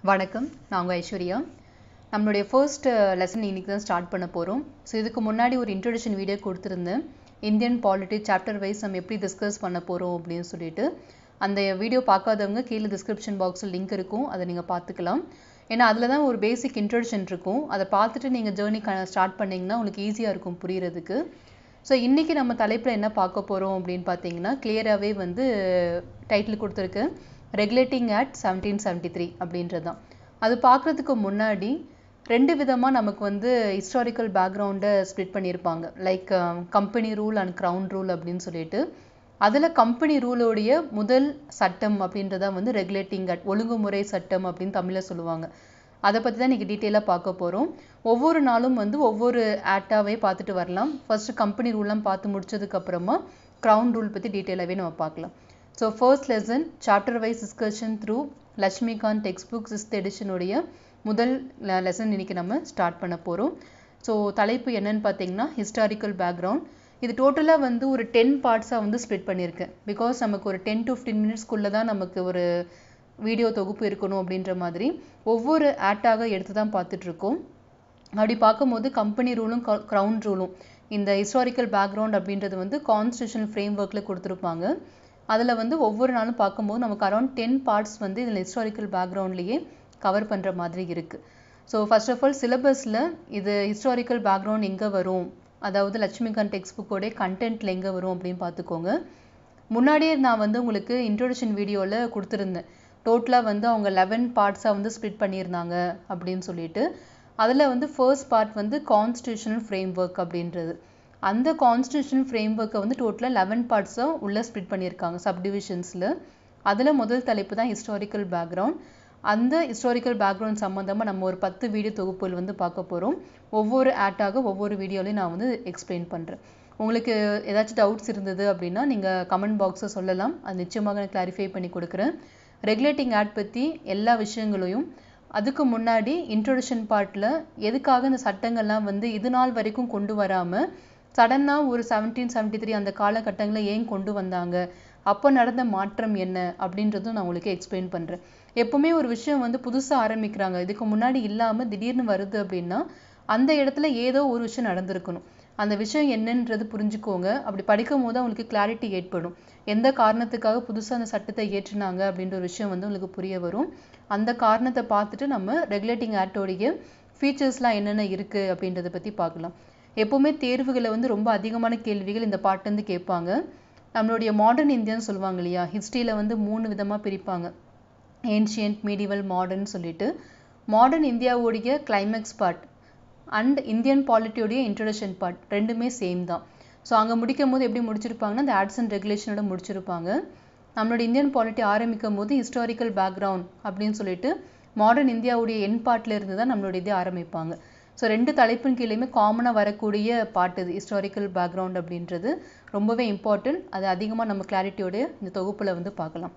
வணக்கம் நான் உங்கள் ஐஸ்வர்யா நம்மளுடைய ஃபர்ஸ்ட் லெசன் இன்னைக்கு தான் ஸ்டார்ட் பண்ண போகிறோம் ஸோ இதுக்கு முன்னாடி ஒரு இன்ட்ரடக்ஷன் வீடியோ கொடுத்துருந்தேன் இந்தியன் பாலிட்டி சாப்டர் வைஸ் நம்ம எப்படி டிஸ்கஸ் பண்ண போகிறோம் அப்படின்னு சொல்லிட்டு அந்த வீடியோ பார்க்காதவங்க கீழே டிஸ்கிரிப்ஷன் பாக்ஸில் லிங்க் இருக்கும் அதை நீங்கள் பார்த்துக்கலாம் ஏன்னா அதில் தான் ஒரு பேசிக் இன்ட்ரடக்ஷன் இருக்கும் அதை பார்த்துட்டு நீங்கள் ஜேர்னி ஸ்டார்ட் பண்ணிங்கன்னா உங்களுக்கு ஈஸியாக இருக்கும் புரியறதுக்கு ஸோ இன்றைக்கி நம்ம தலைப்பில் என்ன பார்க்க போகிறோம் அப்படின்னு பார்த்தீங்கன்னா கிளியராகவே வந்து டைட்டில் கொடுத்துருக்கு regulating act seventeen seventy three அப்படின்றது தான் அது பார்க்குறதுக்கு முன்னாடி ரெண்டு விதமாக நமக்கு வந்து ஹிஸ்டாரிக்கல் பேக்ரவுண்டை ஸ்ப்ளிட் பண்ணியிருப்பாங்க like company rule and crown rule அப்படின்னு சொல்லிட்டு அதில் கம்பெனி ரூலோடைய முதல் சட்டம் அப்படின்றத வந்து ரெகுலேட்டிங் ஆக்ட் ஒழுங்குமுறை சட்டம் அப்படின்னு தமிழில் சொல்லுவாங்க அதை பற்றி தான் இன்றைக்கி டீட்டெயிலாக பார்க்க போகிறோம் ஒவ்வொரு நாளும் வந்து ஒவ்வொரு ஆக்டாகவே பார்த்துட்டு வரலாம் ஃபர்ஸ்ட் கம்பெனி ரூல்லாம் பார்த்து முடிச்சதுக்கப்புறமா க்ரௌன் ரூல் பற்றி டீட்டெயிலாகவே நம்ம பார்க்கலாம் so first lesson chapter wise discussion through Lakshmikanth textbook sixth எடிஷனுடைய முதல் லெசன் இன்னைக்கு நம்ம ஸ்டார்ட் பண்ண போகிறோம் ஸோ தலைப்பு என்னன்னு பார்த்தீங்கன்னா ஹிஸ்டாரிக்கல் பேக்ரவுண்ட் இது டோட்டலாக வந்து ஒரு டென் பார்ட்ஸாக வந்து ஸ்ப்ளிட் பண்ணியிருக்கேன் பிகாஸ் நமக்கு ஒரு டென் டு ஃபிஃப்டீன் மினிட்ஸ்க்குள்ளே தான் நமக்கு ஒரு வீடியோ தொகுப்பு இருக்கணும் அப்படின்ற மாதிரி ஒவ்வொரு ஆக்டாக எடுத்து தான் பார்த்துட்ருக்கோம் அப்படி பார்க்கும்போது கம்பெனி ரூலும் க்ரௌன் ரூலும் இந்த ஹிஸ்டாரிக்கல் பேக்ரவுண்ட் அப்படின்றது வந்து கான்ஸ்டியூஷனல் ஃப்ரேம் ஒர்க்கில் கொடுத்துருப்பாங்க அதில் வந்து ஒவ்வொரு நாளும் பார்க்கும்போது நமக்கு அரௌண்ட் டென் பார்ட்ஸ் வந்து இதில் ஹிஸ்டாரிக்கல் பேக்ரவுண்ட்லேயே கவர் பண்ணுற மாதிரி இருக்குது ஸோ ஃபர்ஸ்ட் ஆஃப் ஆல் சிலபஸில் இது ஹிஸ்டாரிக்கல் பேக்ரவுண்ட் எங்கே வரும் அதாவது லட்சுமிகாந்த் டெக்ஸ்ட் புக்கோடைய கண்டென்ட்டில் எங்கே வரும் அப்படின்னு பார்த்துக்கோங்க முன்னாடியே நான் வந்து உங்களுக்கு இன்ட்ரோடக்ஷன் வீடியோவில் கொடுத்துருந்தேன் டோட்டலாக வந்து அவங்க லெவன் பார்ட்ஸாக வந்து ஸ்ப்ளிட் பண்ணியிருந்தாங்க அப்படின்னு சொல்லிட்டு அதில் வந்து ஃபர்ஸ்ட் பார்ட் வந்து கான்ஸ்டியூஷனல் ஃப்ரேம் ஒர்க் அப்படின்றது அந்த கான்ஸ்டியூஷனல் ஃப்ரேம் ஒர்க்கை வந்து டோட்டலாக லெவன் பார்ட்ஸாக உள்ளே ஸ்ப்ளிட் பண்ணியிருக்காங்க சப்டிவிஷன்ஸில் அதில் முதல் தலைப்பு தான் ஹிஸ்டாரிக்கல் பேக்ரவுண்ட் அந்த ஹிஸ்டாரிக்கல் பேக்ரவுண்ட் சம்மந்தமாக நம்ம ஒரு பத்து வீடியோ தொகுப்புகள் வந்து பார்க்க போகிறோம் ஒவ்வொரு ஆக்டாக ஒவ்வொரு வீடியோலையும் நான் வந்து எக்ஸ்பிளைன் பண்ணுறேன் உங்களுக்கு ஏதாச்சும் டவுட்ஸ் இருந்தது அப்படின்னா நீங்கள் கமெண்ட் பாக்ஸை சொல்லலாம் அது நிச்சயமாக நான் கிளாரிஃபை பண்ணி கொடுக்குறேன் ரெகுலேட்டிங் ஆக்ட் பற்றி எல்லா விஷயங்களையும் அதுக்கு முன்னாடி இன்ட்ரொடக்ஷன் பார்ட்டில் எதுக்காக இந்த சட்டங்கள்லாம் வந்து இது நாள் வரைக்கும் கொண்டு வராமல் சடனாக ஒரு செவன்டீன் செவன்ட்டி த்ரீ அந்த காலகட்டங்களில் ஏன் கொண்டு வந்தாங்க அப்போ நடந்த மாற்றம் என்ன அப்படின்றதும் நான் உங்களுக்கு எக்ஸ்பிளைன் பண்ணுறேன் எப்போவுமே ஒரு விஷயம் வந்து புதுசாக ஆரம்பிக்கிறாங்க இதுக்கு முன்னாடி இல்லாமல் திடீர்னு வருது அப்படின்னா அந்த இடத்துல ஏதோ ஒரு விஷயம் நடந்திருக்கணும் அந்த விஷயம் என்னன்றது புரிஞ்சுக்கோங்க அப்படி படிக்கும் போது அவங்களுக்கு கிளாரிட்டி ஏற்படும் எந்த காரணத்துக்காக புதுசாக அந்த சட்டத்தை ஏற்றினாங்க அப்படின்ற ஒரு விஷயம் வந்து உங்களுக்கு புரிய வரும் அந்த காரணத்தை பார்த்துட்டு நம்ம ரெகுலேட்டிங் ஆக்டோடைய ஃபீச்சர்ஸ்லாம் என்னென்ன இருக்குது அப்படின்றத பற்றி பார்க்கலாம் எப்போவுமே தேர்வுகளை வந்து ரொம்ப அதிகமான கேள்விகள் இந்த பாட்டிலேருந்து கேட்பாங்க நம்மளுடைய மாடர்ன் இந்தியான்னு சொல்லுவாங்க இல்லையா ஹிஸ்ட்ரியில் வந்து மூணு விதமாக பிரிப்பாங்க ஏன்ஷியன்ட் மீடிவல் மாடர்ன் சொல்லிட்டு மாடர்ன் இந்தியாவுடைய கிளைமேக்ஸ் பார்ட் அண்ட் இந்தியன் பாலிட்டியோடைய இன்ட்ரடக்ஷன் பார்ட் ரெண்டுமே சேம் தான் ஸோ அங்கே முடிக்கும் போது எப்படி முடிச்சிருப்பாங்கன்னா அந்த ஆட்ஸ் அண்ட் ரெகுலேஷனோட முடிச்சிருப்பாங்க நம்மளோட இந்தியன் பாலிட்டி ஆரம்பிக்கும் போது ஹிஸ்டாரிக்கல் பேக்ரவுண்ட் அப்படின்னு சொல்லிட்டு மாடர்ன் இந்தியாவுடைய என் பார்ட்டில் இருந்து தான் நம்மளோட இதே ஆரம்பிப்பாங்க ஸோ ரெண்டு தலைப்பின் கீழேயுமே காமனாக வரக்கூடிய பாட்டு இது ஹிஸ்டாரிக்கல் பேக்ரவுண்ட் அப்படின்றது ரொம்பவே இம்பார்ட்டன்ட் அது அதிகமாக நம்ம கிளாரிட்டியோட இந்த தொகுப்பில் வந்து பார்க்கலாம்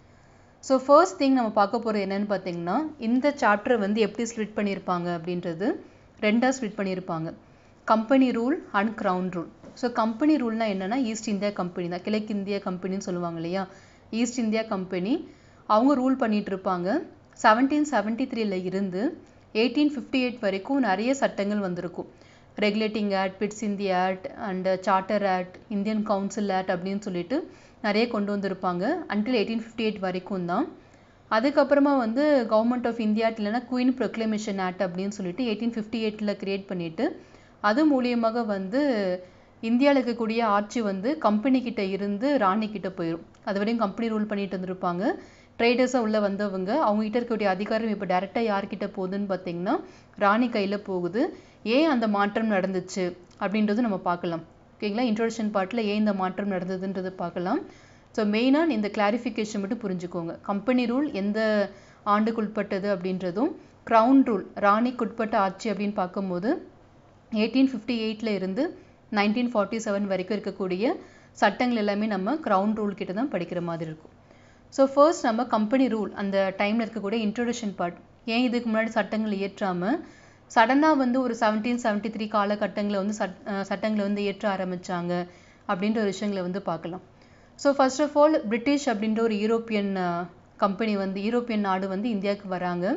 ஸோ ஃபர்ஸ்ட் திங் நம்ம பார்க்க போகிறது என்னன்னு பார்த்தீங்கன்னா இந்த சாப்டரை வந்து எப்படி ஸ்ப்ளிட் பண்ணியிருப்பாங்க அப்படின்றது ரெண்டாக ஸ்ப்ளிட் பண்ணியிருப்பாங்க company rule and crown rule so company ரூல்னா என்னென்னா ஈஸ்ட் இந்தியா கம்பெனி தான் கிழக்கு இந்தியா கம்பெனின்னு சொல்லுவாங்க இல்லையா ஈஸ்ட் இந்தியா கம்பெனி அவங்க ரூல் பண்ணிட்டு இருப்பாங்க செவன்டீன் செவன்ட்டி த்ரீல இருந்து எயிட்டீன் ஃபிஃப்டி எயிட் வரைக்கும் நிறைய சட்டங்கள் வந்திருக்கும் regulating act Pitt's India act and charter act Indian council act அப்படின்னு சொல்லிட்டு நிறைய கொண்டு வந்திருப்பாங்க அன்டில் எயிட்டீன் ஃபிஃப்டி எயிட் வரைக்கும் தான் அதுக்கப்புறமா வந்து கவர்மெண்ட் ஆஃப் இந்தியா இல்லைன்னா குயின் ப்ரொக்ளமேஷன் ஆக்ட் அப்படின்னு சொல்லிட்டு எயிட்டீன் ஃபிஃப்டி எயிட்டில் கிரியேட் பண்ணிட்டு அது மூலியமாக வந்து இந்தியாவில் இருக்கக்கூடிய ஆட்சி வந்து கம்பெனி கிட்ட இருந்து ராணி கிட்ட போயிடும் அது வரையும் கம்பெனி ரூல் பண்ணிட்டு இருந்திருப்பாங்க ட்ரேடர்ஸாக உள்ளே வந்தவங்க அவங்ககிட்ட இருக்கக்கூடிய அதிகாரம் இப்போ டேரெக்டாக யார்கிட்ட போகுதுன்னு பார்த்தீங்கன்னா ராணி கையில் போகுது ஏன் அந்த மாற்றம் நடந்துச்சு அப்படின்றது நம்ம பார்க்கலாம் ஓகேங்களா இன்ட்ரோடக்ஷன் பார்ட்டில் ஏன் இந்த மாற்றம் நடந்ததுன்றது பார்க்கலாம் ஸோ மெயினாக இந்த கிளாரிஃபிகேஷன் மட்டும் புரிஞ்சுக்கோங்க கம்பெனி ரூல் எந்த ஆண்டுக்குட்பட்டது அப்படின்றதும் க்ரௌன் ரூல் ராணிக்குட்பட்ட ஆட்சி அப்படின்னு பார்க்கும்போது எயிட்டீன் ஃபிஃப்டி எயிட்டில் இருந்து நைன்டீன் ஃபார்ட்டி செவன் வரைக்கும் இருக்கக்கூடிய சட்டங்கள் எல்லாமே நம்ம க்ரௌன் ரூல் கிட்ட தான் படிக்கிற மாதிரி இருக்கும் ஸோ ஃபர்ஸ்ட் நம்ம கம்பெனி ரூல் அந்த டைமில் இருக்கக்கூடிய இன்ட்ரொடக்ஷன் பார்ட் ஏன் இதுக்கு முன்னாடி சட்டங்கள் இயற்றாமல் சடனாக வந்து ஒரு செவன்டீன் செவன்ட்டி த்ரீ காலகட்டங்களில் வந்து சட் சட்டங்களை வந்து இயற்ற ஆரம்பித்தாங்க அப்படின்ற ஒரு விஷயங்களை வந்து பார்க்கலாம் so first of all British அப்படின்ற ஒரு யூரோப்பியன் கம்பெனி வந்து யூரோப்பியன் நாடு வந்து இந்தியாவுக்கு வராங்க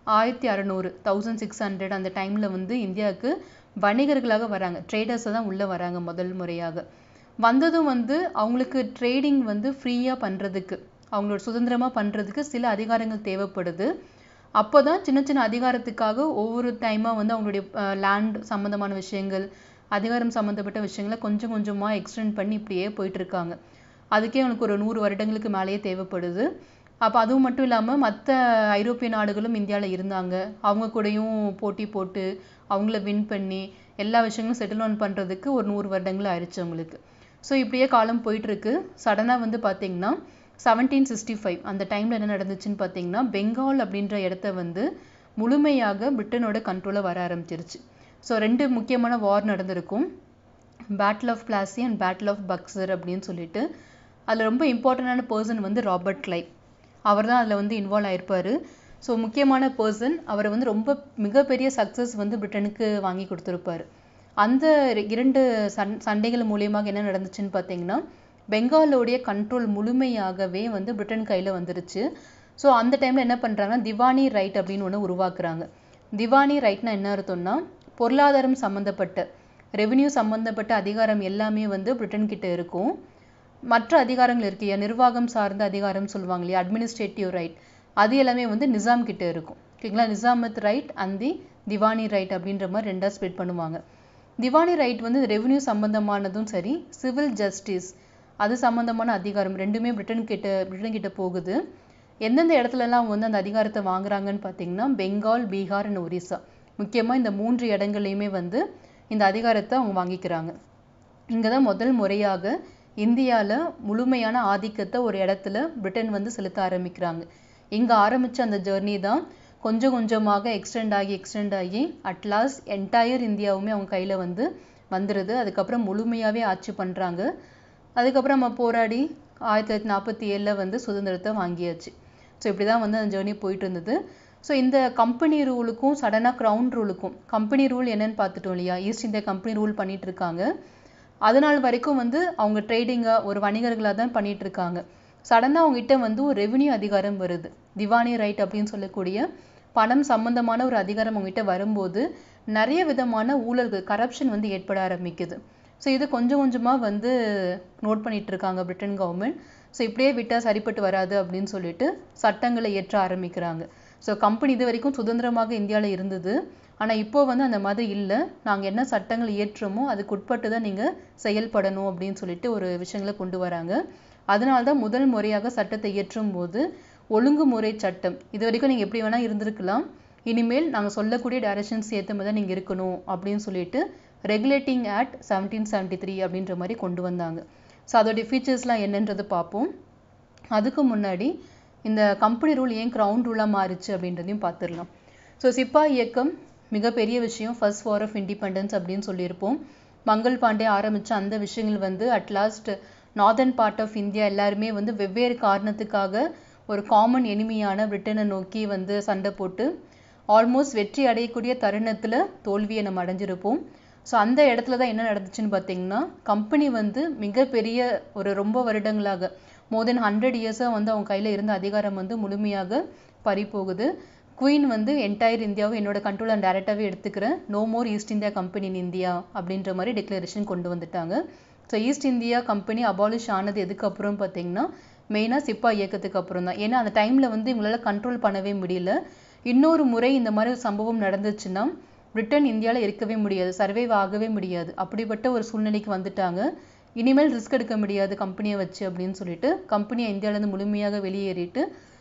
ஆயிரத்தி அறநூறு தௌசண்ட் சிக்ஸ் ஹண்ட்ரட் அந்த டைமில் வந்து இந்தியாவுக்கு வணிகர்களாக வராங்க ட்ரேடர்ஸை தான் உள்ளே வராங்க முதல் முறையாக வந்ததும் வந்து அவங்களுக்கு ட்ரேடிங் வந்து ஃப்ரீயாக பண்ணுறதுக்கு அவங்களோட சுதந்திரமாக பண்ணுறதுக்கு சில அதிகாரங்கள் தேவைப்படுது அப்போ தான் சின்ன சின்ன அதிகாரத்துக்காக ஒவ்வொரு டைமாக வந்து அவங்களுடைய லேண்ட் சம்மந்தமான விஷயங்கள் அதிகாரம் சம்மந்தப்பட்ட விஷயங்களை கொஞ்சம் கொஞ்சமாக எக்ஸ்டெண்ட் பண்ணி இப்படியே போயிட்டு இருக்காங்க அதுக்கே அவனுக்கு ஒரு நூறு வருடங்களுக்கு மேலேயே தேவைப்படுது அப்போ அதுவும் மட்டும் இல்லாமல் மற்ற ஐரோப்பிய நாடுகளும் இந்தியாவில் இருந்தாங்க அவங்க கூடயும் போட்டி போட்டு அவங்கள வின் பண்ணி எல்லா விஷயங்களும் செட்டில் ஆன் பண்ணுறதுக்கு ஒரு நூறு வருடங்கள் ஆயிடுச்சு அவங்களுக்கு ஸோ இப்படியே காலம் போயிட்டுருக்கு சடனாக வந்து பார்த்தீங்கன்னா செவன்டீன் சிக்ஸ்டி ஃபைவ் அந்த டைமில் என்ன நடந்துச்சுன்னு பார்த்தீங்கன்னா பெங்கால் அப்படின்ற இடத்த வந்து முழுமையாக பிரிட்டனோட கண்ட்ரோலில் வர ஆரம்பிச்சிருச்சு ஸோ ரெண்டு முக்கியமான வார் நடந்திருக்கும் battle of Plassey and battle of Buxar அப்படின்னு சொல்லிட்டு அதில் ரொம்ப இம்பார்ட்டண்டான பர்சன் வந்து ராபர்ட் கிளைவ் அவர் தான் அதில் வந்து இன்வால்வ் ஆயிருப்பார் ஸோ முக்கியமான பர்சன் அவர் வந்து ரொம்ப மிகப்பெரிய சக்ஸஸ் வந்து பிரிட்டனுக்கு வாங்கி கொடுத்துருப்பாரு அந்த இரண்டு சண் சண்டைகள் மூலியமாக என்ன நடந்துச்சுன்னு பார்த்தீங்கன்னா பெங்காலோடைய கண்ட்ரோல் முழுமையாகவே வந்து பிரிட்டன் கையில் வந்துருச்சு ஸோ அந்த டைமில் என்ன பண்ணுறாங்கன்னா திவானி ரைட் அப்படின்னு ஒன்று உருவாக்குறாங்க திவானி ரைட்னா என்ன அர்த்தம்னா பொருளாதாரம் சம்மந்தப்பட்ட ரெவென்யூ சம்மந்தப்பட்ட அதிகாரம் எல்லாமே வந்து பிரிட்டன் கிட்ட இருக்கும் மற்ற அதிகாரங்கள் இருக்கு இல்லையா நிர்வாகம் சார்ந்த அதிகாரம் சொல்லுவாங்க இல்லையா அட்மினிஸ்ட்ரேட்டிவ் ரைட் அது எல்லாமே வந்து நிசாம் கிட்ட இருக்கும் ஓகேங்களா nizamat right and the diwani right அப்படின்ற மாதிரி ரெண்டாக ஸ்ப்ளிட் பண்ணுவாங்க திவானி ரைட் வந்து ரெவென்யூ சம்பந்தமானதும் சரி சிவில் ஜஸ்டிஸ் அது சம்பந்தமான அதிகாரம் ரெண்டுமே பிரிட்டன் கிட்ட பிரிட்டன் கிட்ட போகுது எந்தெந்த இடத்துலலாம் அவங்க வந்து அந்த அதிகாரத்தை வாங்குறாங்கன்னு பார்த்தீங்கன்னா பெங்கால் பீகார் அண்ட் ஒரிசா முக்கியமாக இந்த மூன்று இடங்கள்லையுமே வந்து இந்த அதிகாரத்தை அவங்க வாங்கிக்கிறாங்க இங்கே தான் முதல் முறையாக இந்தியாவில் முழுமையான ஆதிக்கத்தை ஒரு இடத்துல பிரிட்டன் வந்து செலுத்த ஆரம்பிக்கிறாங்க இங்கே ஆரம்பித்த அந்த ஜேர்னி தான் கொஞ்சம் கொஞ்சமாக எக்ஸ்டெண்ட் ஆகி எக்ஸ்டெண்ட் ஆகி அட்லாஸ்ட் என்டையர் இந்தியாவுமே அவங்க கையில் வந்து வந்துடுது அதுக்கப்புறம் முழுமையாகவே ஆட்சி பண்ணுறாங்க அதுக்கப்புறம் நம்ம போராடி ஆயிரத்தி தொள்ளாயிரத்தி நாற்பத்தி ஏழில் வந்து சுதந்திரத்தை வாங்கியாச்சு ஸோ இப்படி தான் வந்து அந்த ஜேர்னி போயிட்டு இருந்தது ஸோ இந்த கம்பெனி ரூலுக்கும் சடனாக க்ரௌன் ரூலுக்கும் கம்பெனி ரூல் என்னன்னு பார்த்துட்டோம் இல்லையா ஈஸ்ட் இந்தியா கம்பெனி ரூல் பண்ணிட்டு இருக்காங்க அதனால் வரைக்கும் வந்து அவங்க ட்ரேடிங்காக ஒரு வணிகர்களாக தான் பண்ணிட்டு இருக்காங்க சடனாக அவங்ககிட்ட வந்து ஒரு ரெவென்யூ அதிகாரம் வருது திவானி ரைட் அப்படின்னு சொல்லக்கூடிய பணம் சம்பந்தமான ஒரு அதிகாரம் அவங்ககிட்ட வரும்போது நிறைய விதமான ஊழல்கள் கரப்ஷன் வந்து ஏற்பட ஆரம்பிக்குது ஸோ இது கொஞ்சம் கொஞ்சமாக வந்து நோட் பண்ணிட்டு இருக்காங்க பிரிட்டன் கவர்மெண்ட் ஸோ இப்படியே விட்டால் சரிப்பட்டு வராது அப்படின்னு சொல்லிட்டு சட்டங்களை ஏற்ற ஆரம்பிக்கிறாங்க ஸோ கம்பெனி இது வரைக்கும் சுதந்திரமாக இந்தியாவில் இருந்தது ஆனால் இப்போ வந்து அந்த மாதிரி இல்லை நாங்கள் என்ன சட்டங்கள் இயற்றுமோ அதுக்கு உட்பட்டு தான் நீங்கள் செயல்படணும் அப்படின்னு சொல்லிட்டு ஒரு விஷயங்களை கொண்டு வராங்க அதனால தான் முதல் முறையாக சட்டத்தை இயற்றும் போது ஒழுங்குமுறை சட்டம் இது வரைக்கும் நீங்கள் எப்படி வேணால் இருந்திருக்கலாம் இனிமேல் நாங்கள் சொல்லக்கூடிய டைரக்ஷன்ஸ் ஏற்ற மாதிரி தான் நீங்கள் இருக்கணும் அப்படின்னு சொல்லிட்டு regulating act seventeen seventy three அப்படின்ற மாதிரி கொண்டு வந்தாங்க ஸோ அதோடைய ஃபீச்சர்ஸ்லாம் என்னன்றது பார்ப்போம் அதுக்கு முன்னாடி இந்த கம்பெனி ரூல் ஏன் கிரவுண்ட் ரூலாக மாறுச்சு அப்படின்றதையும் பார்த்துடலாம் ஸோ சிப்பாய் இயக்கம் மிகப்பெரிய விஷயம் ஃபர்ஸ்ட் வார் ஆஃப் இண்டிபெண்டன்ஸ் அப்படின்னு சொல்லியிருப்போம் மங்கள் பாண்டே ஆரம்பித்த அந்த விஷயங்கள் வந்து at last northern part of India எல்லாருமே வந்து வெவ்வேறு காரணத்துக்காக ஒரு காமன் எனிமியான பிரிட்டனை நோக்கி வந்து சண்டை போட்டு ஆல்மோஸ்ட் வெற்றி அடையக்கூடிய தருணத்தில் தோல்வியை நம்ம அடைஞ்சிருப்போம் ஸோ அந்த இடத்துல தான் என்ன நடந்துச்சுன்னு பார்த்தீங்கன்னா கம்பெனி வந்து மிகப்பெரிய ஒரு ரொம்ப வருடங்களாக மோர் தென் ஹண்ட்ரட் இயர்ஸாக வந்து அவங்க கையில் இருந்த அதிகாரம் வந்து முழுமையாக பறி போகுது குயின் வந்து என்டையர் இந்தியாவை என்னோட கண்ட்ரோல் நான் டேரெக்டாகவே எடுத்துக்கிறேன் no more East India company in India அப்படின்ற மாதிரி டிக்ளரேஷன் கொண்டு வந்துட்டாங்க so East India company abolish ஆனது எதுக்கு அப்புறம் பார்த்தீங்கன்னா மெயினாக சிப்பா இயக்கத்துக்கு அப்புறம் தான் ஏன்னா அந்த டைமில் வந்து இவங்களால கண்ட்ரோல் பண்ணவே முடியல இன்னொரு முறை இந்த மாதிரி ஒரு சம்பவம் நடந்துச்சுன்னா பிரிட்டன் இந்தியாவில் இருக்கவே முடியாது சர்வைவ் ஆகவே முடியாது அப்படிப்பட்ட ஒரு சூழ்நிலைக்கு வந்துட்டாங்க இனிமேல் ரிஸ்க் எடுக்க முடியாது கம்பெனியை வச்சு அப்படின்னு சொல்லிட்டு கம்பெனியை இந்தியாவிலேருந்து முழுமையாக வெளியேறிட்டு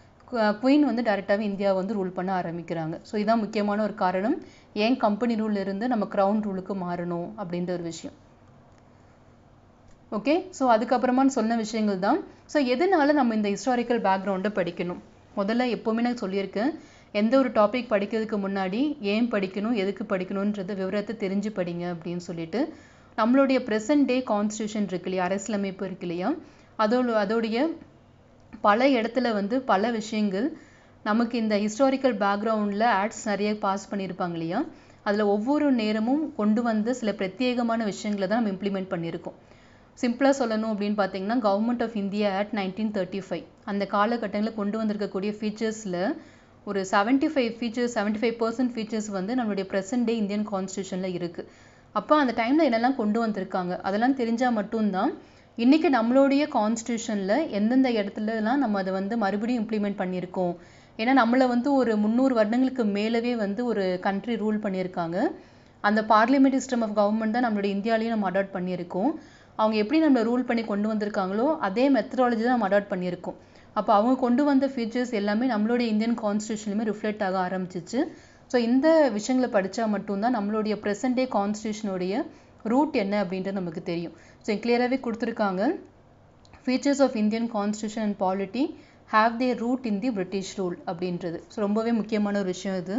குயின் வந்து டைரெக்டாகவே இந்தியாவை வந்து ரூல் பண்ண ஆரம்பிக்கிறாங்க ஸோ இதான் முக்கியமான ஒரு காரணம் ஏன் கம்பெனி ரூல்ல இருந்து நம்ம க்ரௌன் ரூலுக்கு மாறணும் அப்படின்ற ஒரு விஷயம் ஓகே ஸோ அதுக்கப்புறமா சொன்ன விஷயங்கள் தான் ஸோ எதனால நம்ம இந்த ஹிஸ்டாரிக்கல் பேக்ரவுண்டை படிக்கணும் முதல்ல எப்போவுமே நான் சொல்லியிருக்கேன் எந்த ஒரு டாபிக் படிக்கிறதுக்கு முன்னாடி ஏன் படிக்கணும் எதுக்கு படிக்கணுன்றத விவரத்தை தெரிஞ்சு படிங்க அப்படின்னு சொல்லிட்டு நம்மளுடைய ப்ரெசன்ட் டே கான்ஸ்டியூஷன் இருக்கு இல்லையா அரசியலமைப்பு இருக்கு இல்லையா அதோட அதோடைய பல இடத்துல வந்து பல விஷயங்கள் நமக்கு இந்த ஹிஸ்டாரிக்கல் பேக்ரவுண்டில் ஆட்ஸ் நிறைய பாஸ் பண்ணியிருப்பாங்க இல்லையா அதில் ஒவ்வொரு நேரமும் கொண்டு வந்த சில பிரத்யேகமான விஷயங்களை தான் நம்ம இம்ப்ளிமெண்ட் பண்ணியிருக்கோம் சிம்பிளாக சொல்லணும் அப்படின்னு பார்த்தீங்கன்னா government of India act nineteen thirty five அந்த காலகட்டங்களில் கொண்டு வந்திருக்கக்கூடிய ஃபீச்சர்ஸில் ஒரு seventy five features seventy five percent features வந்து நம்மளுடைய ப்ரெசன்ட் டே இந்தியன் கான்ஸ்டியூஷனில் இருக்குது அப்போ அந்த டைமில் என்னெல்லாம் கொண்டு வந்திருக்காங்க அதெல்லாம் தெரிஞ்சால் மட்டும்தான் இன்றைக்கி நம்மளுடைய கான்ஸ்டியூஷனில் எந்தெந்த இடத்துலலாம் நம்ம அதை வந்து மறுபடியும் இம்ப்ளிமெண்ட் பண்ணியிருக்கோம் ஏன்னா நம்மளை வந்து ஒரு முந்நூறு வருடங்களுக்கு மேலவே வந்து ஒரு கண்ட்ரி ரூல் பண்ணியிருக்காங்க அந்த பார்லிமெண்ட் சிஸ்டம் ஆஃப் கவர்மெண்ட் தான் நம்மளுடைய இந்தியாவிலையும் நம்ம அடாப்ட் பண்ணியிருக்கோம் அவங்க எப்படி நம்ம ரூல் பண்ணி கொண்டு வந்திருக்காங்களோ அதே மெத்தடாலஜி தான் நம்ம அடாப்ட் பண்ணியிருக்கோம் அப்போ அவங்க கொண்டு வந்த ஃபீச்சர்ஸ் எல்லாமே நம்மளுடைய இந்தியன் கான்ஸ்டியூஷன்லையுமே ரிஃப்ளெக்ட் ஆக ஆரம்பிச்சிச்சு ஸோ இந்த விஷயங்களை படித்தா மட்டும்தான் நம்மளுடைய ப்ரெசன்ட் டே கான்ஸ்டியூஷனுடைய ரூட் என்ன அப்படின்றது நமக்கு தெரியும் ஸோ கிளியராகவே கொடுத்துருக்காங்க features of Indian constitution and polity have they root in the British rule அப்படின்றது ஸோ ரொம்பவே முக்கியமான ஒரு விஷயம் இது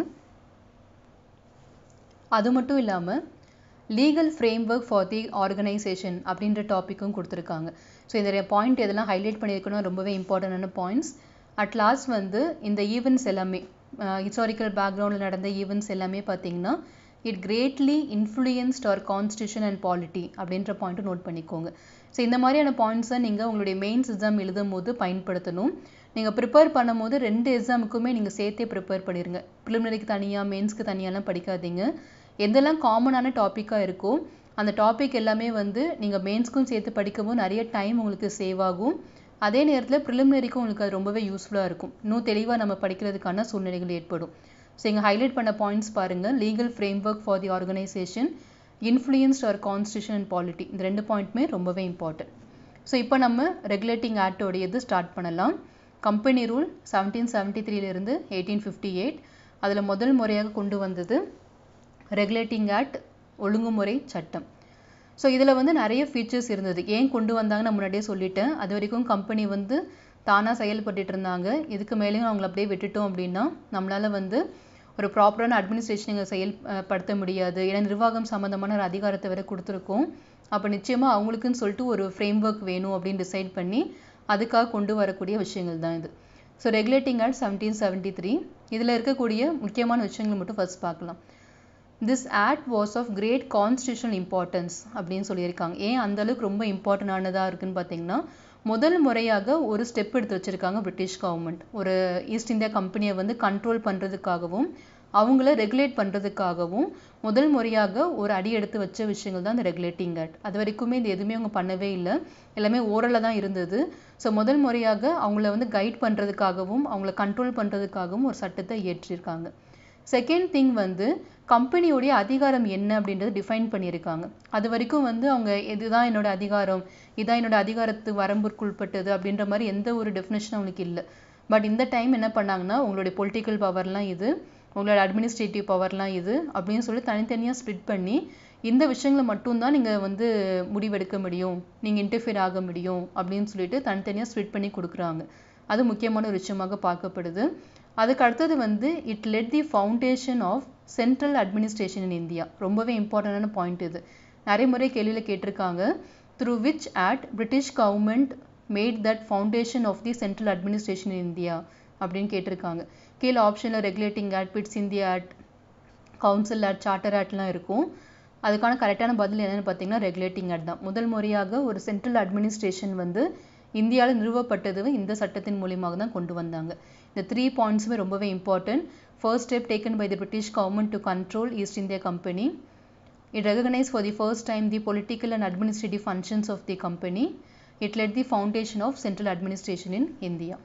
அது மட்டும் இல்லாமல் legal framework for the organisation அப்படின்ற டாப்பிக்கும் கொடுத்துருக்காங்க ஸோ இந்த பாயிண்ட் எதெல்லாம் ஹைலைட் பண்ணியிருக்கணும் ரொம்பவே இம்பார்ட்டண்டான பாயிண்ட்ஸ் அட் லாஸ்ட் வந்து இந்த ஈவெண்ட்ஸ் எல்லாமே ஹிஸ்டாரிக்கல் பேக்ரவுண்டில் நடந்த ஈவெண்ட்ஸ் எல்லாமே பார்த்தீங்கன்னா it greatly influenced our constitution and polity அப்படின்ற பாயிண்ட்டு நோட் பண்ணிக்கோங்க ஸோ இந்த மாதிரியான பாயிண்ட்ஸை நீங்கள் உங்களுடைய மெயின்ஸ் எக்ஸாம் எழுதும் போது பயன்படுத்தணும் நீங்கள் ப்ரிப்பேர் பண்ணும்போது ரெண்டு எக்ஸாமுக்குமே நீங்கள் சேர்த்தே ப்ரிப்பேர் பண்ணிடுங்க ப்ரிலிமினரிக்கு தனியாக மெயின்ஸ்க்கு தனியாலாம் படிக்காதீங்க எதெல்லாம் காமனான டாப்பிக்காக இருக்கோ அந்த டாபிக் எல்லாமே வந்து நீங்கள் மெயின்ஸ்க்கும் சேர்த்து படிக்கும்போது நிறைய டைம் உங்களுக்கு சேவ் ஆகும் அதே நேரத்தில் ப்ரிலிமினரிக்கும் உங்களுக்கு அது ரொம்பவே யூஸ்ஃபுல்லாக இருக்கும் இன்னும் தெளிவாக நம்ம படிக்கிறதுக்கான சூழ்நிலைகள் ஏற்படும் ஸோ இங்கே ஹைலைட் பண்ண பாயிண்ட்ஸ் பாருங்கள் legal framework for the organisation influenced our constitution and polity இந்த ரெண்டு பாயிண்ட்டுமே ரொம்பவே இம்பார்ட்டன்ட் ஸோ இப்போ நம்ம ரெகுலேட்டிங் ஆக்டோடையது ஸ்டார்ட் பண்ணலாம் கம்பெனி ரூல் செவன்டீன் செவன்ட்டி த்ரீலேருந்து எயிட்டீன் ஃபிஃப்டி எயிட் அதில் முதல் முறையாக கொண்டு வந்தது ரெகுலேட்டிங் ஆக்ட் ஒழுங்குமுறை சட்டம் ஸோ இதில் வந்து நிறைய ஃபீச்சர்ஸ் இருந்தது ஏன் கொண்டு வந்தாங்கன்னு நான் முன்னாடியே சொல்லிட்டேன் அது வரைக்கும் கம்பெனி வந்து தானாக செயல்பட்டு இருந்தாங்க இதுக்கு மேலேயும் அவங்கள அப்படியே விட்டுட்டோம் அப்படின்னா நம்மளால் வந்து ஒரு ப்ராப்பரான அட்மினிஸ்ட்ரேஷன் இங்கே செயல்படுத்த முடியாது ஏன்னா நிர்வாகம் சம்மந்தமான ஒரு அதிகாரத்தை வேறு கொடுத்துருக்கோம் அப்போ நிச்சயமாக அவங்களுக்குன்னு சொல்லிட்டு ஒரு ஃப்ரேம் ஒர்க் வேணும் அப்படின்னு டிசைட் பண்ணி அதுக்காக கொண்டு வரக்கூடிய விஷயங்கள் தான் இது so regulating act seventeen seventy three இதில் இருக்கக்கூடிய முக்கியமான விஷயங்கள் மட்டும் ஃபர்ஸ்ட் பார்க்கலாம் this act was of great constitutional importance அப்படின்னு சொல்லியிருக்காங்க ஏன் அந்த அளவுக்கு ரொம்ப இம்பார்ட்டண்டானதாக இருக்குன்னு பார்த்தீங்கன்னா முதல் முறையாக ஒரு ஸ்டெப் எடுத்து வச்சுருக்காங்க பிரிட்டிஷ் கவர்மெண்ட் ஒரு ஈஸ்ட் இந்தியா கம்பெனியை வந்து கண்ட்ரோல் பண்ணுறதுக்காகவும் அவங்கள ரெகுலேட் பண்ணுறதுக்காகவும் முதல் முறையாக ஒரு அடி எடுத்து வச்ச விஷயங்கள் தான் இந்த ரெகுலேட்டிங் ஆக்ட் அது வரைக்குமே இது எதுவுமே அவங்க பண்ணவே இல்லை எல்லாமே ஓரலாக தான் இருந்தது ஸோ முதல் முறையாக அவங்கள வந்து கைட் பண்ணுறதுக்காகவும் அவங்கள கண்ட்ரோல் பண்ணுறதுக்காகவும் ஒரு சட்டத்தை இயற்றியிருக்காங்க செகண்ட் திங் வந்து கம்பெனியோடைய அதிகாரம் என்ன அப்படின்றது டிஃபைன் பண்ணியிருக்காங்க அது வரைக்கும் வந்து அவங்க இதுதான் என்னோட அதிகாரம் இதான் என்னோட அதிகாரத்து வரம்புக்குட்பட்டது அப்படின்ற மாதிரி எந்த ஒரு டெஃபினேஷனும் அவங்களுக்கு இல்லை பட் இந்த டைம் என்ன பண்ணாங்கன்னா உங்களுடைய பொலிட்டிக்கல் பவர்லாம் இது உங்களோட அட்மினிஸ்ட்ரேட்டிவ் பவர்லாம் இது அப்படின்னு சொல்லி தனித்தனியாக ஸ்ப்ளிட் பண்ணி இந்த விஷயங்களை மட்டும்தான் நீங்கள் வந்து முடிவெடுக்க முடியும் நீங்கள் இன்டர்ஃபியர் ஆக முடியும் அப்படின்னு சொல்லிட்டு தனித்தனியாக ஸ்ப்ளிட் பண்ணி கொடுக்குறாங்க அது முக்கியமான ஒரு விஷயமாக பார்க்கப்படுது அதுக்கு அடுத்தது வந்து it led the foundation of central administration in India ரொம்பவே இம்பார்ட்டண்டான பாயிண்ட் இது நிறைய முறை கேள்வியில் கேட்டிருக்காங்க through which act British government made that foundation of the central administration in India அப்படின்னு கேட்டிருக்காங்க கீழே ஆப்ஷனில் regulating act Pitt's India act council act charter ஆக்ட்லாம் இருக்கும் அதுக்கான கரெக்டான பதில் என்னென்னு பார்த்தீங்கன்னா ரெகுலேட்டிங் ஆக்ட் தான் முதல் முறையாக ஒரு சென்ட்ரல் அட்மினிஸ்ட்ரேஷன் வந்து இந்தியாவில் நிறுவப்பட்டது இந்த சட்டத்தின் மூலியமாக தான் கொண்டு வந்தாங்க இந்த த்ரீ பாயிண்ட்ஸுமே ரொம்பவே important first step taken by the British government to control East India company it recognise for the first time the political and administrative functions of the company it led the foundation of central administration in India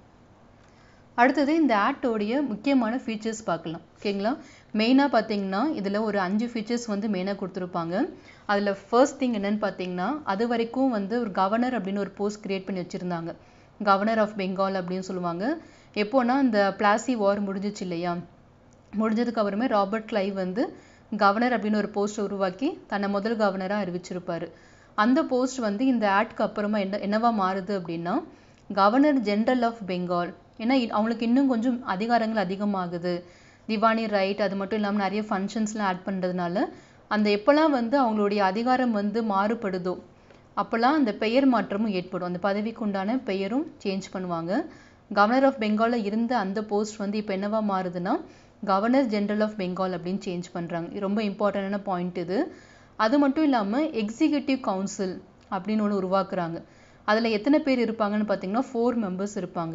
அடுத்தது இந்த ஆக்டோடைய முக்கியமான features பார்க்கலாம் ஓகேங்களா மெயினாக பார்த்தீங்கன்னா இதில் ஒரு அஞ்சு ஃபீச்சர்ஸ் வந்து மெயினாக கொடுத்துருப்பாங்க அதில் ஃபர்ஸ்ட் திங் என்னன்னு பார்த்தீங்கன்னா அது வரைக்கும் வந்து ஒரு கவர்னர் அப்படின்னு ஒரு போஸ்ட் கிரியேட் பண்ணி வச்சுருந்தாங்க கவர்னர் ஆஃப் பெங்கால் அப்படின்னு சொல்லுவாங்க எப்போனா இந்த பிளாசி வார் முடிஞ்சிச்சு இல்லையா முடிஞ்சதுக்கு அப்புறமே ராபர்ட் கிளைவ் வந்து கவர்னர் அப்படின்னு ஒரு போஸ்ட் உருவாக்கி தன்னை முதல் கவர்னராக அறிவிச்சிருப்பாரு அந்த போஸ்ட் வந்து இந்த ஆக்ட்க்கு அப்புறமா என்ன என்னவா மாறுது அப்படின்னா கவர்னர் ஜென்ரல் ஆஃப் பெங்கால் ஏன்னா அவங்களுக்கு இன்னும் கொஞ்சம் அதிகாரங்கள் அதிகமாகுது திவானி ரைட் அது மட்டும் இல்லாமல் நிறைய ஃபங்க்ஷன்ஸ்லாம் ஆட் பண்ணுறதுனால அந்த எப்போல்லாம் வந்து அவங்களுடைய அதிகாரம் வந்து மாறுபடுதோ அப்போல்லாம் அந்த பெயர் மாற்றமும் ஏற்படும் அந்த பதவிக்கு உண்டான பெயரும் சேஞ்ச் பண்ணுவாங்க கவர்னர் ஆஃப் பெங்காலில் இருந்த அந்த போஸ்ட் வந்து இப்போ என்னவா மாறுதுன்னா கவர்னர் ஜென்ரல் ஆஃப் பெங்கால் அப்படின்னு சேஞ்ச் பண்ணுறாங்க ரொம்ப இம்பார்ட்டண்டான பாயிண்ட் இது அது மட்டும் இல்லாமல் எக்ஸிக்யூட்டிவ் கவுன்சில் அப்படின்னு ஒன்று உருவாக்குறாங்க அதில் எத்தனை பேர் இருப்பாங்கன்னு பார்த்தீங்கன்னா ஃபோர் மெம்பர்ஸ் இருப்பாங்க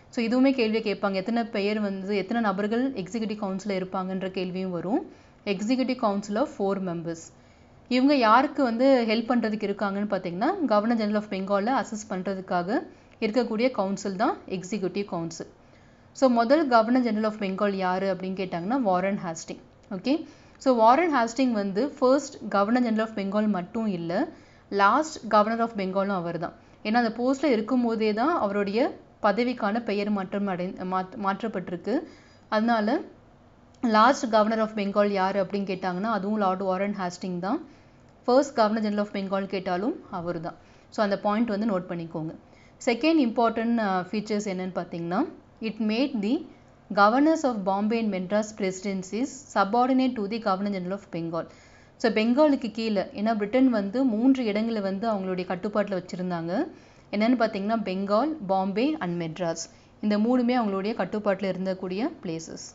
ஸோ இதுவுமே கேள்வியை கேட்பாங்க எத்தனை பெயர் வந்து எத்தனை நபர்கள் எக்ஸிக்யூட்டிவ் கவுன்சிலில் இருப்பாங்கன்ற கேள்வியும் வரும் executive council of four members இவங்க யாருக்கு வந்து ஹெல்ப் பண்ணுறதுக்கு இருக்காங்கன்னு பார்த்தீங்கன்னா கவர்னர் ஜெனரல் ஆஃப் பெங்காலில் அசஸ் பண்ணுறதுக்காக இருக்கக்கூடிய கவுன்சில் தான் எக்ஸிக்யூட்டிவ் கவுன்சில் ஸோ முதல் கவர்னர் ஜெனரல் ஆஃப் பெங்கால் யார் அப்படின்னு கேட்டாங்கன்னா Warren Hasting okay so Warren Hasting வந்து first governor general of Bengal மட்டும் இல்லை லாஸ்ட் கவர்னர் ஆஃப் பெங்காலும் அவர் தான் ஏன்னா அந்த போஸ்ட்டில் இருக்கும்போதே தான் அவருடைய பதவிக்கான பெயர் மாற்றம் அடை மாற்றப்பட்டிருக்கு அதனால லாஸ்ட் கவர்னர் ஆஃப் பெங்கால் யார் அப்படின்னு கேட்டாங்கன்னா அதுவும் லார்ட் வாரன் ஹாஸ்டிங் தான் first governor general of Bengal கேட்டாலும் அவர் தான் ஸோ அந்த பாயிண்ட் வந்து நோட் பண்ணிக்கோங்க செகண்ட் இம்பார்ட்டன்ட் ஃபீச்சர்ஸ் என்னன்னு பார்த்தீங்கன்னா it made the governors of Bombay and Madras presidencies subordinate to the governor general of Bengal so பெங்காலுக்கு கீழே ஏன்னா பிரிட்டன் வந்து மூன்று இடங்களை வந்து அவங்களுடைய கட்டுப்பாட்டில் வச்சுருந்தாங்க என்னென்னு பார்த்தீங்கன்னா பெங்கால் பாம்பே அண்ட் மெட்ராஸ் இந்த மூணுமே அவங்களுடைய கட்டுப்பாட்டில் இருந்தக்கூடிய places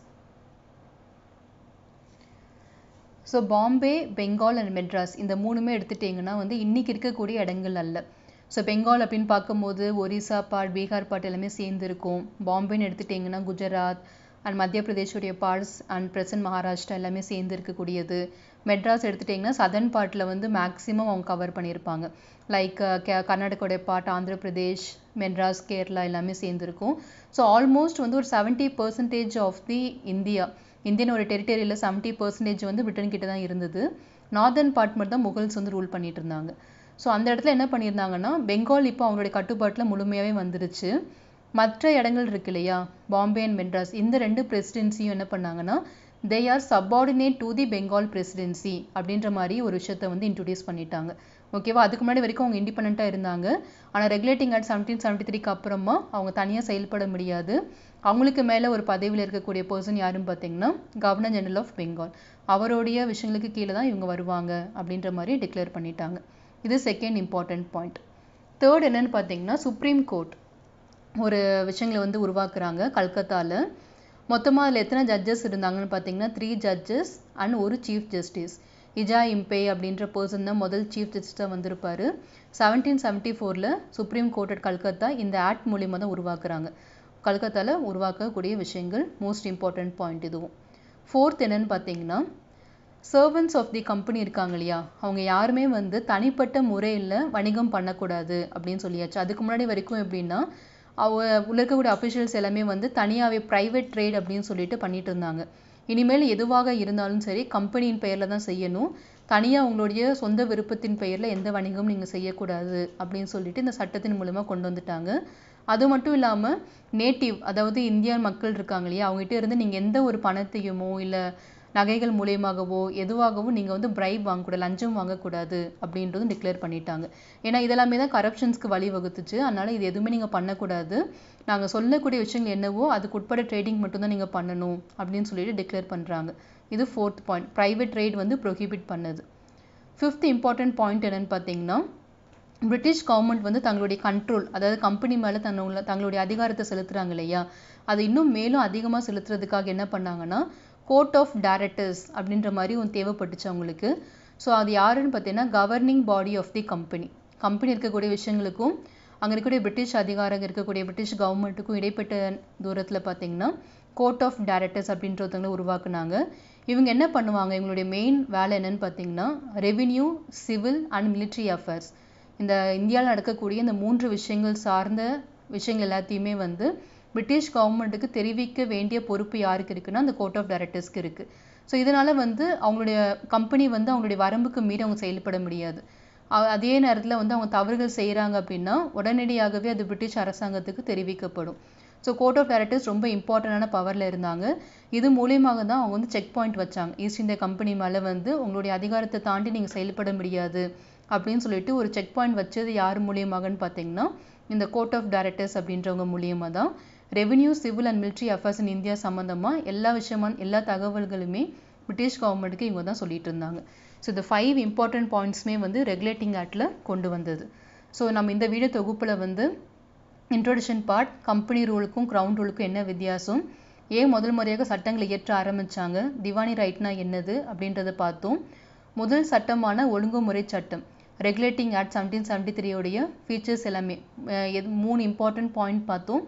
so Bombay Bengal and Madras இந்த மூணுமே எடுத்துட்டிங்கன்னா வந்து இன்றைக்கி இருக்கக்கூடிய இடங்கள் அல்ல ஸோ பெங்கால் அப்படின்னு பார்க்கும்போது ஒரிசா பார்ட் பீகார் பார்ட் எல்லாமே சேர்ந்து இருக்கும் பாம்பேன்னு எடுத்துட்டிங்கன்னா குஜராத் அண்ட் மத்திய பிரதேஷுடைய பார்ட்ஸ் அண்ட் பிரசன்ட் மகாராஷ்டிரா எல்லாமே சேர்ந்து இருக்கக்கூடியது மெட்ராஸ் எடுத்துட்டிங்கன்னா சதர்ன் பார்ட்டில் வந்து மேக்ஸிமம் அவங்க கவர் பண்ணியிருப்பாங்க லைக் கர்நாடகாவுடைய பார்ட் ஆந்திர பிரதேஷ் மெட்ராஸ் கேரளா எல்லாமே சேர்ந்துருக்கும் ஸோ ஆல்மோஸ்ட் வந்து ஒரு seventy percentage of the India Indian ஒரு டெரிட்டரியில் செவன்ட்டி பர்சன்டேஜ் வந்து பிரிட்டன் கிட்ட தான் இருந்தது நார்தர்ன் பார்ட் மட்டும் தான் முகல்ஸ் வந்து ரூல் பண்ணிட்டு இருந்தாங்க ஸோ அந்த இடத்துல என்ன பண்ணியிருந்தாங்கன்னா பெங்கால் இப்போ அவங்களுடைய கட்டுப்பாட்டில் முழுமையாகவே வந்துருச்சு மற்ற இடங்கள் இருக்கு இல்லையா பாம்பே அண்ட் மெட்ராஸ் இந்த ரெண்டு பிரசிடென்சியும் என்ன பண்ணாங்கன்னா they are subordinate to the Bengal presidency அப்படின்ற மாதிரி ஒரு விஷயத்த வந்து இன்ட்ரடியூஸ் பண்ணிட்டாங்க ஓகேவா அதுக்கு முன்னாடி வரைக்கும் அவங்க இண்டிபெண்ட்டாக இருந்தாங்க ஆனால் ரெகுலேட்டிங் ஆக்ட் செவன்டீன் செவன்ட்டி த்ரீக்கு அப்புறமா அவங்க தனியாக செயல்பட முடியாது அவங்களுக்கு மேலே ஒரு பதவியில் இருக்கக்கூடிய பர்சன் யாருன்னு பார்த்தீங்கன்னா கவர்னர் ஜெனரல் ஆஃப் பெங்கால் அவருடைய விஷயங்களுக்கு கீழே தான் இவங்க வருவாங்க அப்படின்ற மாதிரி டிக்ளேர் பண்ணிட்டாங்க இது செகண்ட் இம்பார்ட்டன்ட் பாயிண்ட் தேர்ட் என்னன்னு பார்த்தீங்கன்னா சுப்ரீம் கோர்ட் ஒரு விஷயங்களை வந்து உருவாக்குறாங்க கல்கத்தாவில் மொத்தமாக அதில் எத்தனை ஜட்ஜஸ் இருந்தாங்கன்னு பார்த்தீங்கன்னா த்ரீ ஜட்ஜஸ் அண்ட் ஒரு சீஃப் ஜஸ்டிஸ் இஜா இம்பே அப்படின்ற பர்சன் தான் முதல் சீஃப் ஜஸ்டிஸாக வந்திருப்பார் செவன்டீன் செவன்ட்டி ஃபோரில் சுப்ரீம் கோர்ட் அட் கல்கத்தா இந்த ஆக்ட் மூலியமாக தான் உருவாக்குறாங்க கல்கத்தாவில் உருவாக்கக்கூடிய விஷயங்கள் மோஸ்ட் இம்பார்ட்டன்ட் பாயிண்ட் இதுவும் ஃபோர்த் என்னன்னு பார்த்தீங்கன்னா சர்வன்ஸ் ஆஃப் தி கம்பெனி இருக்காங்க இல்லையா அவங்க யாருமே வந்து தனிப்பட்ட முறையில் வணிகம் பண்ணக்கூடாது அப்படின்னு சொல்லியாச்சு அதுக்கு முன்னாடி வரைக்கும் எப்படின்னா அவ உள்ள இருக்கக்கூடிய அஃபிஷியல்ஸ் எல்லாமே வந்து தனியாகவே ப்ரைவேட் ட்ரேட் அப்படின்னு சொல்லிட்டு பண்ணிட்டு இருந்தாங்க இனிமேல் எதுவாக இருந்தாலும் சரி கம்பெனியின் பெயரில் தான் செய்யணும் தனியாக உங்களுடைய சொந்த விருப்பத்தின் பெயரில் எந்த வணிகமும் நீங்கள் செய்யக்கூடாது அப்படின்னு சொல்லிட்டு இந்த சட்டத்தின் மூலமாக கொண்டு வந்துட்டாங்க அது மட்டும் இல்லாமல் நேட்டிவ் அதாவது இந்திய மக்கள் இருக்காங்க இல்லையா அவங்ககிட்ட இருந்து நீங்கள் எந்த ஒரு பணத்தையுமோ இல்லை நகைகள் மூலியமாகவோ எதுவாகவும் நீங்கள் வந்து பிரைப் வாங்கக்கூடாது லஞ்சம் வாங்கக்கூடாது அப்படின்றதும் டிக்ளேர் பண்ணிட்டாங்க ஏன்னா இதெல்லாமே தான் கரப்ஷன்ஸ்க்கு வழி வகுத்துச்சு அதனால் இது எதுவுமே நீங்கள் பண்ணக்கூடாது நாங்கள் சொல்லக்கூடிய விஷயங்கள் என்னவோ அதுக்கு உட்பட ட்ரேடிங் மட்டும்தான் நீங்கள் பண்ணணும் அப்படின்னு சொல்லிட்டு டிக்ளேர் பண்ணுறாங்க இது ஃபோர்த் பாயிண்ட் ப்ரைவேட் ட்ரேட் வந்து ப்ரொஹிபிட் பண்ணுது ஃபிஃப்த் இம்பார்ட்டன்ட் பாயிண்ட் என்னன்னு பார்த்தீங்கன்னா பிரிட்டிஷ் கவர்மெண்ட் வந்து தங்களுடைய கண்ட்ரோல் அதாவது கம்பெனி மேலே தன்னுள்ள தங்களுடைய அதிகாரத்தை செலுத்துறாங்க இல்லையா அது இன்னும் மேலும் அதிகமாக செலுத்துறதுக்காக என்ன பண்ணாங்கன்னா கோர்ட் ஆஃப் டைரக்டர்ஸ் அப்படின்ற மாதிரி ஒன்று தேவைப்பட்டுச்சு அவங்களுக்கு ஸோ அது யாருன்னு பார்த்தீங்கன்னா governing body of the company company இருக்கக்கூடிய விஷயங்களுக்கும் அங்கே இருக்கக்கூடிய பிரிட்டிஷ் அதிகாரம் இருக்கக்கூடிய பிரிட்டிஷ் கவர்மெண்ட்டுக்கும் இடைப்பட்ட தூரத்தில் பார்த்தீங்கன்னா கோர்ட் ஆஃப் டைரக்டர்ஸ் அப்படின்றவங்களை உருவாக்குனாங்க இவங்க என்ன பண்ணுவாங்க இவங்களுடைய மெயின் வேலை என்னன்னு பார்த்தீங்கன்னா revenue civil and military affairs இந்த இந்தியாவில் நடக்கக்கூடிய இந்த மூன்று விஷயங்கள் சார்ந்த விஷயங்கள் எல்லாத்தையுமே வந்து பிரிட்டிஷ் கவர்மெண்ட்டுக்கு தெரிவிக்க வேண்டிய பொறுப்பு யாருக்கு இருக்குன்னா அந்த கோர்ட் ஆஃப் டைரக்டர்ஸ்க்கு இருக்குது ஸோ இதனால் வந்து அவங்களுடைய கம்பெனி வந்து அவங்களுடைய வரம்புக்கு மீறி அவங்க செயல்பட முடியாது அதே நேரத்தில் வந்து அவங்க தவறுகள் செய்கிறாங்க அப்படின்னா உடனடியாகவே அது பிரிட்டிஷ் அரசாங்கத்துக்கு தெரிவிக்கப்படும் ஸோ கோர்ட் ஆஃப் டைரக்டர்ஸ் ரொம்ப இம்பார்ட்டண்டான பவரில் இருந்தாங்க இது மூலியமாக தான் அவங்க வந்து செக் பாயிண்ட் வச்சாங்க ஈஸ்ட் இந்தியா கம்பெனி மேலே வந்து உங்களுடைய அதிகாரத்தை தாண்டி நீங்கள் செயல்பட முடியாது அப்படின்னு சொல்லிட்டு ஒரு செக் பாயிண்ட் வச்சது யார் மூலியமாகன்னு பார்த்தீங்கன்னா இந்த கோர்ட் ஆஃப் டைரக்டர்ஸ் அப்படின்றவங்க மூலியமாக தான் revenue civil and military affairs in India சம்மந்தமாக எல்லா விஷயமான எல்லா தகவல்களுமே பிரிட்டிஷ் கவர்மெண்ட்டுக்கு இவங்க தான் சொல்லிட்டு இருந்தாங்க ஸோ இந்த ஃபைவ் இம்பார்ட்டன்ட் பாயிண்ட்ஸுமே வந்து ரெகுலேட்டிங் ஆக்டில் கொண்டு வந்தது ஸோ நம்ம இந்த வீடியோ தொகுப்பில் வந்து இன்ட்ரோடக்ஷன் பார்ட் கம்பெனி ரூலுக்கும் க்ரௌன் ரூலுக்கும் என்ன வித்தியாசம் ஏன் முதல் முறையாக சட்டங்களை இயற்ற ஆரம்பித்தாங்க திவானி ரைட்னா என்னது அப்படின்றத பார்த்தோம் முதல் சட்டமான ஒழுங்குமுறை சட்டம் ரெகுலேட்டிங் ஆக்ட் செவன்டீன் செவன்ட்டி த்ரீயோடைய ஃபீச்சர்ஸ் எல்லாமே எது மூணு இம்பார்ட்டன்ட் பாயிண்ட் பார்த்தோம்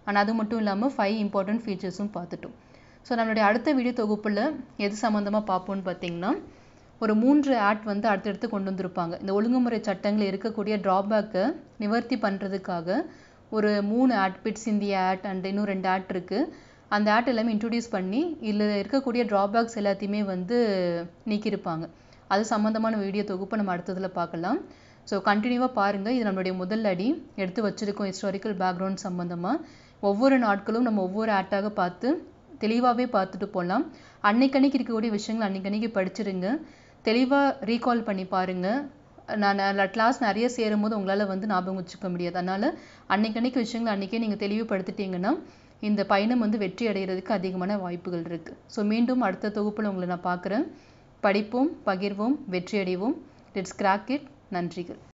அண்ட் அது மட்டும் இல்லாமல் ஃபைவ் இம்பார்ட்டன்ட் ஃபீச்சர்ஸும் பார்த்துட்டோம் ஸோ நம்மளுடைய அடுத்த வீடியோ தொகுப்பில் எது சம்மந்தமாக பார்ப்போம்னு பார்த்தீங்கன்னா ஒரு மூன்று ஆக்ட் வந்து அடுத்தடுத்து கொண்டு வந்திருப்பாங்க இந்த ஒழுங்குமுறை சட்டங்களில் இருக்கக்கூடிய ட்ராபேக்கை நிவர்த்தி பண்ணுறதுக்காக ஒரு மூணு ஆக்ட் பிட்ஸ் இந்திய ஆக்ட் அண்ட் இன்னும் ரெண்டு ஆக்ட் இருக்குது அந்த ஆக்ட் எல்லாமே இன்ட்ரடியூஸ் பண்ணி இதில் இருக்கக்கூடிய ட்ராபேக்ஸ் எல்லாத்தையுமே வந்து நீக்கியிருப்பாங்க அது சம்மந்தமான வீடியோ தொகுப்பை நம்ம அடுத்ததில் பார்க்கலாம் ஸோ கண்டினியூவாக பாருங்கள் இது நம்மளுடைய முதல் அடி எடுத்து வச்சுருக்கோம் ஹிஸ்டாரிக்கல் பேக்ரவுண்ட் சம்மந்தமாக ஒவ்வொரு நாட்களும் நம்ம ஒவ்வொரு ஆக்டாக பார்த்து தெளிவாகவே பார்த்துட்டு போகலாம் அன்னைக்கன்னைக்கு இருக்கக்கூடிய விஷயங்கள் அன்னைக்கன்னைக்கு படிச்சிருங்க தெளிவாக ரீகால் பண்ணி பாருங்கள் நான் கிளாஸ் நிறைய சேரும் போது உங்களால் வந்து ஞாபகம் வச்சுக்க முடியாது அதனால் அன்னைக்கன்னைக்கு விஷயங்கள் அன்றைக்கே நீங்கள் தெளிவுபடுத்திட்டீங்கன்னா இந்த பயணம் வந்து வெற்றி அடைகிறதுக்கு அதிகமான வாய்ப்புகள் இருக்குது ஸோ மீண்டும் அடுத்த தொகுப்பில் உங்களை நான் பார்க்குறேன் படிப்போம் பகிர்வோம் வெற்றி அடைவோம் லெட்ஸ் கிராக் இட் நன்றிகள்